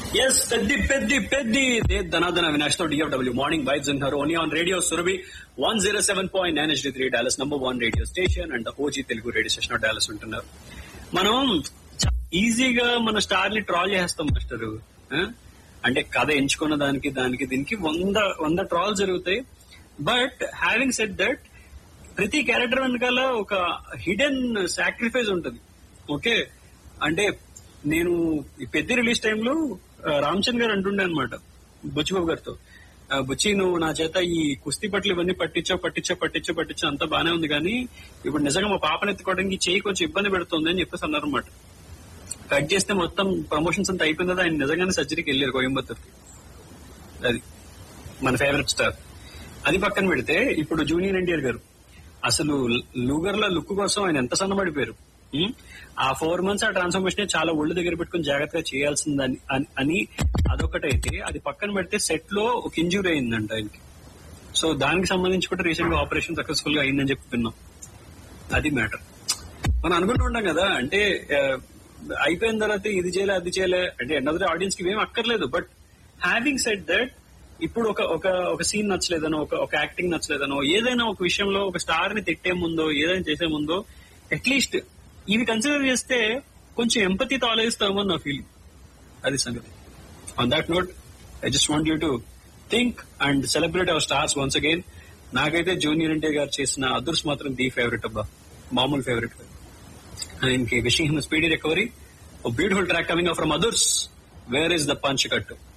Yes Peddi Peddi Peddi దే ధనాధన అవినాష్ తో డిఎఫ్డబ్ల్యూ మార్నింగ్ వైబ్స్ ఉన్నారు only on radio Surabhi one zero seven point nine H three Dallas number one radio station and O G Telugu radio station Dallas ఉంటున్నారు మనం చ- ఈజీగా మన స్టార్ ని ట్రాల్ చేస్తాం మాస్టర్ అంటే కథ ఎంచుకున్న దానికి దానికి దీనికి వంద వంద ట్రాల్ జరుగుతాయి బట్ హ్యావింగ్ సెట్ దట్ ప్రతి క్యారెక్టర్ వెనకాల ఒక హిడెన్ సాక్రిఫైస్ ఉంటది ఓకే అంటే నేను ఈ పెద్ద రిలీజ్ టైంలో రామ్ చంద్ గారు అంటుండే అనమాట బుచ్చిబాబు గారితో ఆ, బుచ్చి నువ్వు నా చేత ఈ కుస్తీ పట్లు ఇవన్నీ పట్టించావు పట్టించావు పట్టించావు పట్టించావు అంతా బానే ఉంది కానీ ఇప్పుడు నిజంగా మా పాపను ఎత్తుకోవడానికి చేయి కొంచెం ఇబ్బంది పెడుతుంది అని చెప్పేసి అన్నారు అనమాట కట్ చేస్తే మొత్తం ప్రమోషన్స్ అంతా అయిపోయింది కదా ఆయన నిజంగానే సర్జరీకి వెళ్ళారు కోయంబత్తూర్కి అది మన ఫేవరెట్ స్టార్ అది పక్కన పెడితే ఇప్పుడు జూనియర్ ఎన్టీఆర్ గారు అసలు లూగర్ లో లుక్ కోసం ఆయన ఎంత సన్నబడిపోయారు ఉం? ఆ ఫోర్ మంత్స్ ఆ ట్రాన్స్ఫర్మేషన్ చాలా ఒళ్ళు దగ్గర పెట్టుకుని జాగ్రత్తగా చేయాల్సిందని అని- అని అదొకటైతే అది పక్కన పెడితే సెట్ లో ఒక ఇంజురీ అయిందంట ఆయనకి సో దానికి సంబంధించి కూడా రీసెంట్ గా ఆపరేషన్ సక్సెస్ఫుల్ గా అయిందని చెప్పి విన్నాం అది మ్యాటర్ మనం అనుకుంటూ ఉంటాం కదా అంటే ఆ, అయిపోయిన తర్వాత ఇది చేయలే అది చేయలే అంటే ఎన్నదర్ ఆడియన్స్ కి ఏం అక్కర్లేదు బట్ హ్యావింగ్ సెట్ దట్ ఇప్పుడు ఒక ఒక ఒక సీన్ నచ్చలేదనో ఒక ఒక యాక్టింగ్ నచ్చలేదనో ఏదైనా ఒక విషయంలో ఒక స్టార్ ని తిట్టే ముందో ఏదైనా చేసే ముందో అట్లీస్ట్ ఇవి కన్సిడర్ చేస్తే కొంచెం ఎంపతితో ఆలోచిస్తామని నా ఫీలింగ్ అది సంగతి on that note I just want you to think and celebrate our stars once again నాకైతే జూనియర్ ఎన్టీ గారు చేసిన అదర్స్ మాత్రం ది ఫేవరెట్ అబ్బా మామూలు ఫేవరెట్ ఆయనకి wishing him speedy recovery beautiful track coming from others where is the punch cut